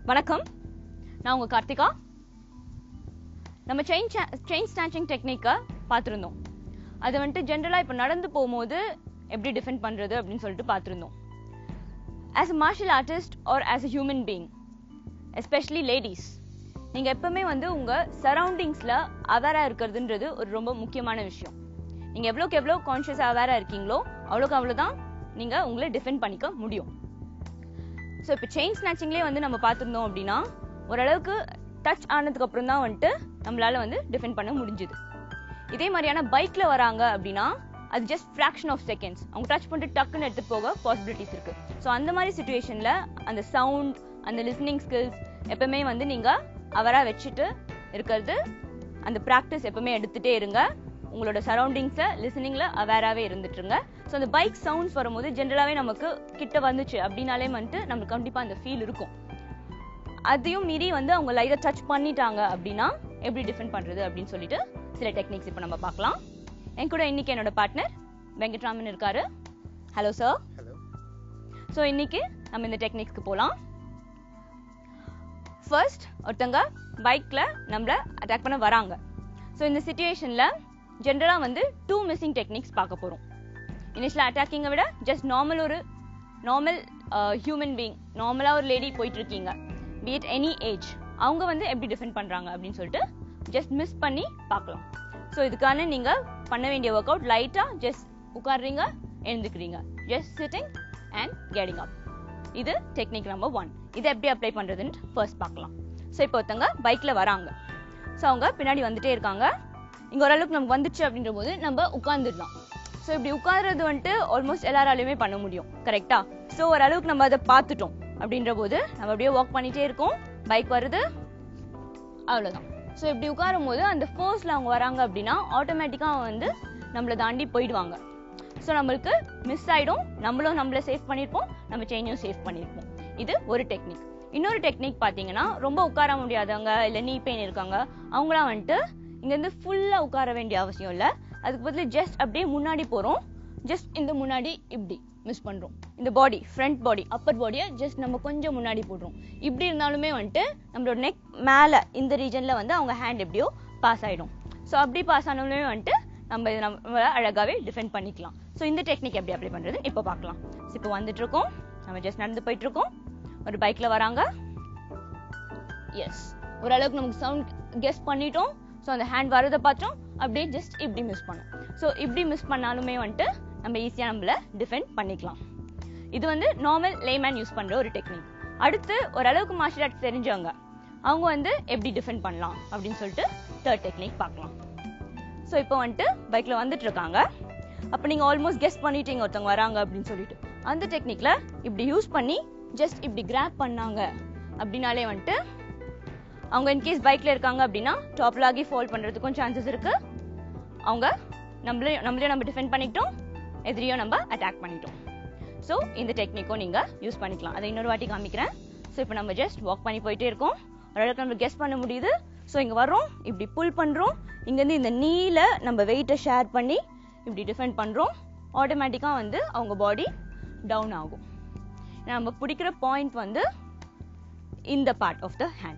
வணக்கம் நான் உங்க கார்த்திகா நம்ம செயின் செயின் ஸ்நாச்சிங் டெக்னிக்கை பார்த்துருந்தோம் அது வந்துட்டு ஜென்ரலாக இப்போ நடந்து போகும்போது எப்படி டிஃபெண்ட் பண்ணுறது அப்படின்னு சொல்லிட்டு பார்த்துருந்தோம் as a martial artist or as a human being especially ladies நீங்கள் எப்பவுமே வந்து உங்கள் சரௌண்டிங்ஸில் அவேராக இருக்கிறதுன்றது ஒரு ரொம்ப முக்கியமான விஷயம் நீங்கள் எவ்வளோக்கு எவ்வளோ கான்ஷியஸ் அவேராக இருக்கீங்களோ அவ்வளோக்கு அவ்வளோ தான் நீங்கள் உங்களை டிஃபெண்ட் பண்ணிக்க முடியும் ஸோ இப்போ செயின் ஸ்நாச்சிங்லேயே வந்து நம்ம பார்த்துருந்தோம் அப்படின்னா ஓரளவுக்கு டச் ஆனதுக்கு அப்புறம் தான் வந்துட்டு நம்மளால வந்து டிஃபெண்ட் பண்ண முடிஞ்சுது இதே மாதிரியான பைக்ல வராங்க அப்படின்னா அது ஜஸ்ட் ஃப்ராக்ஷன் ஆஃப் செகண்ட்ஸ் அவங்க டச் பண்ணிட்டு டக்குன்னு எடுத்துட்டு போக பாசிபிலிட்டிஸ் இருக்கு ஸோ அந்த மாதிரி சுச்சுவேஷன்ல அந்த சவுண்ட் அந்த லிஸ்னிங் ஸ்கில்ஸ் எப்பவுமே வந்து நீங்க அவரா வச்சுட்டு இருக்கிறது அந்த ப்ராக்டிஸ் எப்பவுமே எடுத்துட்டே இருங்க உங்களோட சரௌண்டிங்ஸை லிசனிங்ல அவேராகவே இருந்துட்டுருங்க ஸோ அந்த பைக் சவுண்ட்ஸ் வரும்போது ஜென்ரலாகவே நமக்கு கிட்ட வந்துச்சு அப்படின்னாலே வந்துட்டு நம்மளுக்கு கண்டிப்பாக அந்த ஃபீல் இருக்கும் அதையும் மீறி வந்து அவங்க லைட்டாக டச் பண்ணிட்டாங்க அப்படின்னா எப்படி டிஃபெண்ட் பண்ணுறது அப்படின்னு சொல்லிட்டு சில டெக்னிக்ஸ் இப்போ நம்ம பார்க்கலாம் என் கூட இன்னைக்கு என்னோட பார்ட்னர் வெங்கட்ராமன் இருக்காரு ஹலோ சார் ஹலோ ஸோ இன்னைக்கு நம்ம இந்த டெக்னிக்ஸ்க்கு போகலாம் ஃபர்ஸ்ட் ஒருத்தங்க பைக்ல நம்மள அட்டாக் பண்ண வராங்க ஸோ இந்த சுச்சுவேஷன்ல ஜென்ரலா வந்து டூ மிஸ்ஸிங் டெக்னிக்ஸ் பார்க்க போறோம் இனிஷியல் அட்டாக்கிங்கை விட ஜஸ்ட் நார்மல் ஒரு நார்மல் ஹியூமன் பீங் நார்மலா ஒரு லேடி போயிட்டு இருக்கீங்க பீட் எனி ஏஜ் அவங்க வந்து எப்படி டிஃபெண்ட் பண்றாங்க அப்படின்னு சொல்லிட்டு ஜஸ்ட் மிஸ் பண்ணி பார்க்கலாம் ஸோ இதுக்கான நீங்க பண்ண வேண்டிய ஒர்க் அவுட் லைட்டா ஜஸ்ட் உட்காடுறீங்க எழுந்துக்கிறீங்க just sitting and getting up இது டெக்னிக் நம்பர் ஒன் இதை எப்படி அப்ளை பண்றதுன்னு ஃபர்ஸ்ட் பார்க்கலாம் ஸோ இப்போ ஒருத்தங்க பைக்ல வராங்க ஸோ அவங்க பின்னாடி வந்துட்டே இருக்காங்க இங்க ஓரளவுக்கு நமக்கு வந்துச்சு அப்படின்ற போது நம்ம உட்காந்துடலாம் ஸோ இப்படி உட்கார்றது வந்துட்டு ஆல்மோஸ்ட் எல்லாராலையுமே பண்ண முடியும் கரெக்டா ஸோ ஓரளவுக்கு நம்ம அதை பார்த்துட்டோம் அப்படின்ற போது நம்ம அப்படியே வாக் பண்ணிட்டே இருக்கோம் பைக் வருது அவ்வளோதான் ஸோ இப்படி உட்காரும் போது அந்த ஃபோர்ஸில் அவங்க வராங்க அப்படின்னா ஆட்டோமேட்டிக்காக வந்து நம்மளை தாண்டி போயிடுவாங்க ஸோ நம்மளுக்கு மிஸ் ஆயிடும் நம்மளும் நம்மள சேஃப் பண்ணியிருப்போம் நம்ம செயினையும் சேஃப் பண்ணியிருப்போம் இது ஒரு டெக்னிக் இன்னொரு டெக்னிக் பார்த்தீங்கன்னா ரொம்ப உட்கார முடியாதவங்க இல்லை நீ பெயின் இருக்காங்க அவங்களாம் வந்துட்டு இங்கேருந்து ஃபுல்லாக உட்கார வேண்டிய அவசியம் இல்லை அதுக்கு பதில் ஜஸ்ட் அப்படியே முன்னாடி போகிறோம் ஜஸ்ட் இந்த முன்னாடி இப்படி மிஸ் பண்ணுறோம் இந்த பாடி ஃப்ரண்ட் பாடி அப்பர் பாடியை ஜஸ்ட் நம்ம கொஞ்சம் முன்னாடி போடுறோம் இப்படி இருந்தாலுமே வந்துட்டு நம்மளோட நெக் மேலே இந்த ரீஜனில் வந்து அவங்க ஹேண்ட் எப்படியோ பாஸ் ஆகிடும் ஸோ அப்படி பாஸ் ஆனாலுமே வந்துட்டு நம்ம இதை நம்ம அழகாகவே டிஃபெண்ட் பண்ணிக்கலாம் ஸோ இந்த டெக்னிக் எப்படி அப்ளை பண்ணுறது இப்போ பார்க்கலாம் ஸோ இப்போ வந்துட்டு இருக்கோம் நம்ம ஜஸ்ட் நடந்து போயிட்டு இருக்கோம் ஒரு பைக்கில் வராங்க எஸ் ஓரளவுக்கு நமக்கு சவுண்ட் கெஸ் பண்ணிட்டோம் ஸோ அந்த ஹேண்ட் வரதை பார்த்தோம் அப்படியே ஜஸ்ட் இப்படி மிஸ் பண்ணோம் ஸோ இப்படி மிஸ் பண்ணாலுமே வந்துட்டு நம்ம ஈஸியாக நம்மள டிஃபெண்ட் பண்ணிக்கலாம் இது வந்து நார்மல் லேமேன் யூஸ் பண்ணுற ஒரு டெக்னிக் அடுத்து ஓரளவுக்கு மார்ஷியல் ஆர்ட்ஸ் தெரிஞ்சவங்க அவங்க வந்து எப்படி டிஃபெண்ட் பண்ணலாம் அப்படின்னு சொல்லிட்டு தேர்ட் டெக்னிக் பார்க்கலாம் ஸோ இப்போ வந்துட்டு பைக்கில் வந்துட்டு இருக்காங்க அப்போ நீங்கள் ஆல்மோஸ்ட் கெஸ் பண்ணிட்டீங்க ஒருத்தவங்க வராங்க அப்படின்னு சொல்லிட்டு அந்த டெக்னிக்ல இப்படி யூஸ் பண்ணி ஜஸ்ட் இப்படி கிராப் பண்ணாங்க அப்படின்னாலே வந்துட்டு அவங்க இன்கேஸ் பைக்ல இருக்காங்க அப்படின்னா டாப்ல ஆகி ஃபால் பண்றதுக்கும் சான்சஸ் இருக்கு அவங்க நம்மளையும் நம்மளையும் நம்ம டிஃபெண்ட் பண்ணிக்கிட்டோம் எதிரியும் நம்ம அட்டாக் பண்ணிட்டோம் ஸோ இந்த டெக்னிக்கும் நீங்க யூஸ் பண்ணிக்கலாம் அதை இன்னொரு வாட்டி காமிக்கிறேன் ஸோ இப்போ நம்ம ஜஸ்ட் வாக் பண்ணி போயிட்டே இருக்கோம் ஓரளவுக்கு நம்ம கெஸ் பண்ண முடியுது ஸோ இங்க வரோம் இப்படி புல் பண்றோம் இங்கேருந்து இந்த நீல நம்ம வெயிட்டை ஷேர் பண்ணி இப்படி டிஃபெண்ட் பண்றோம் ஆட்டோமேட்டிக்காக வந்து அவங்க பாடி டவுன் ஆகும் நம்ம பிடிக்கிற பாயிண்ட் வந்து இந்த part of the hand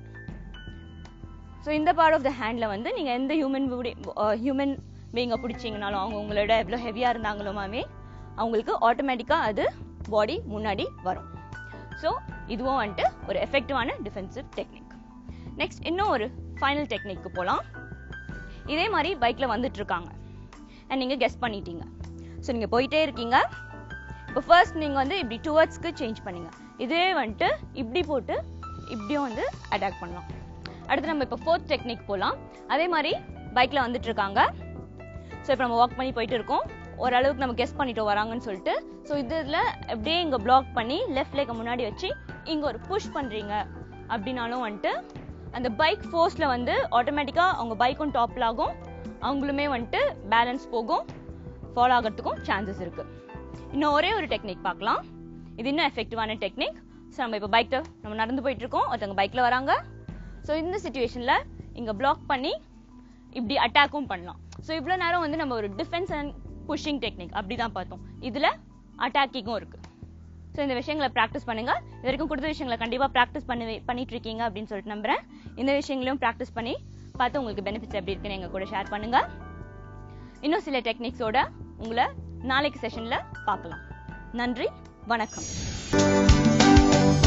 so இந்த பார்ட் ஆஃப் த ஹேண்டில் வந்து நீங்கள் எந்த ஹியூமன் ஹியூமன் பீங்கை பிடிச்சிங்கனாலும் அவங்க உங்களோட எவ்வளோ ஹெவியாக இருந்தாங்களுமாவே அவங்களுக்கு ஆட்டோமேட்டிக்காக அது பாடி முன்னாடி வரும் ஸோ இதுவும் வந்துட்டு ஒரு எஃபெக்டிவான டிஃபென்சிவ் டெக்னிக் நெக்ஸ்ட் இன்னும் ஒரு ஃபைனல் டெக்னிக்கு போகலாம் இதே மாதிரி பைக்கில் வந்துட்டு இருக்காங்க அண்ட் நீங்கள் கெஸ் பண்ணிட்டீங்க ஸோ நீங்கள் போயிட்டே இருக்கீங்க இப்போ ஃபர்ஸ்ட் நீங்கள் வந்து இப்படி டுவர்ட்ஸ்க்கு சேஞ்ச் பண்ணுங்க இதே வந்துட்டு இப்படி போட்டு இப்படியும் வந்து அட்டாக் பண்ணலாம் அடுத்து நம்ம இப்போ ஃபோர்த் டெக்னிக் போகலாம் அதே மாதிரி பைக்கில் வந்துட்டு இருக்காங்க ஸோ இப்போ நம்ம வாக் பண்ணி போயிட்டு இருக்கோம் ஓரளவுக்கு நம்ம கெஸ் பண்ணிட்டு வராங்கன்னு சொல்லிட்டு ஸோ இதில் அப்படியே இங்கே பிளாக் பண்ணி லெஃப்ட் லேக்க முன்னாடி வச்சு இங்கே ஒரு புஷ் பண்ணுறீங்க அப்படின்னாலும் வந்துட்டு அந்த பைக் ஃபோர்ஸில் வந்து ஆட்டோமேட்டிக்காக அவங்க பைக்கும் டாப்பில் ஆகும் அவங்களுமே வந்துட்டு பேலன்ஸ் போகும் ஃபாலோ ஆகிறதுக்கும் சான்சஸ் இருக்கு இன்னும் ஒரே ஒரு டெக்னிக் பார்க்கலாம் இது இன்னும் எஃபெக்டிவான டெக்னிக் ஸோ நம்ம இப்போ பைக்கில் நம்ம நடந்து போயிட்டு இருக்கோம் ஒருத்தவங்க பைக்கில் வராங்க ஸோ இந்த சுச்சுவேஷனில் இங்கே பிளாக் பண்ணி இப்படி அட்டாக்கும் பண்ணலாம் ஸோ இவ்வளோ நேரம் வந்து நம்ம ஒரு டிஃபென்ஸ் அண்ட் புஷிங் டெக்னிக் அப்படி தான் பார்த்தோம் இதில் அட்டாக்கிங்கும் இருக்கு ஸோ இந்த விஷயங்களை ப்ராக்டிஸ் பண்ணுங்க இது வரைக்கும் கொடுத்த விஷயங்களை கண்டிப்பா ப்ராக்டிஸ் பண்ணி பண்ணிட்டு இருக்கீங்க அப்படின்னு சொல்லிட்டு நம்புறேன் இந்த விஷயங்களையும் ப்ராக்டிஸ் பண்ணி பார்த்து உங்களுக்கு பெனிஃபிட்ஸ் எப்படி இருக்குன்னு எங்க கூட ஷேர் பண்ணுங்க இன்னும் சில டெக்னிக்ஸோட உங்களை நாளைக்கு செஷன்ல பார்க்கலாம் நன்றி வணக்கம்